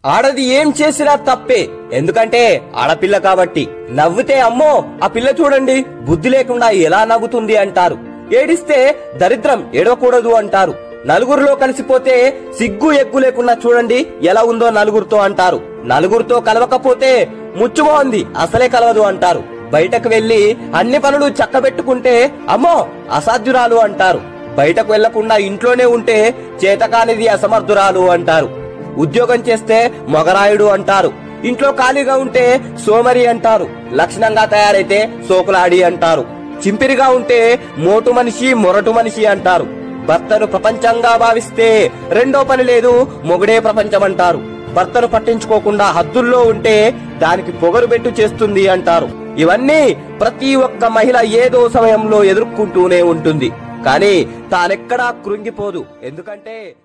ఆడది ఏం చేసినా తప్పే ఎందుకంటే ఆడపిల్ల కాబట్టి నవ్వితే అమ్మో ఆ పిల్ల చూడండి బుద్ధి లేకుండా ఎలా నవ్వుతుంది అంటారు ఏడిస్తే దరిద్రం ఏడవకూడదు అంటారు నలుగురిలో కలిసిపోతే సిగ్గు ఎగ్గు లేకుండా చూడండి ఎలా ఉందో నలుగురితో అంటారు నలుగురితో కలవకపోతే ముచ్చుమోంది అసలే కలవదు అంటారు బయటకు వెళ్లి అన్ని పనులు చక్కబెట్టుకుంటే అమ్మో అసాధ్యురాలు అంటారు బయటకు వెళ్లకుండా ఇంట్లోనే ఉంటే చేతకానిది అసమర్థురాలు అంటారు ఉద్యోగం చేస్తే మొగరాయుడు అంటారు ఇంట్లో ఖాళీగా ఉంటే సోమరి అంటారు లక్షణంగా తయారైతే సోకులాడి అంటారు చింపిరిగా ఉంటే మోటు మనిషి మొరటు మనిషి అంటారు భర్తను ప్రపంచంగా భావిస్తే రెండో పని లేదు మొగుడే ప్రపంచం అంటారు భర్తను పట్టించుకోకుండా హద్దుల్లో ఉంటే దానికి పొగరు పెట్టు చేస్తుంది అంటారు ఇవన్నీ ప్రతి ఒక్క మహిళ ఏదో సమయంలో ఎదుర్కొంటూనే ఉంటుంది కానీ తానెక్కడా కృంగిపోదు ఎందుకంటే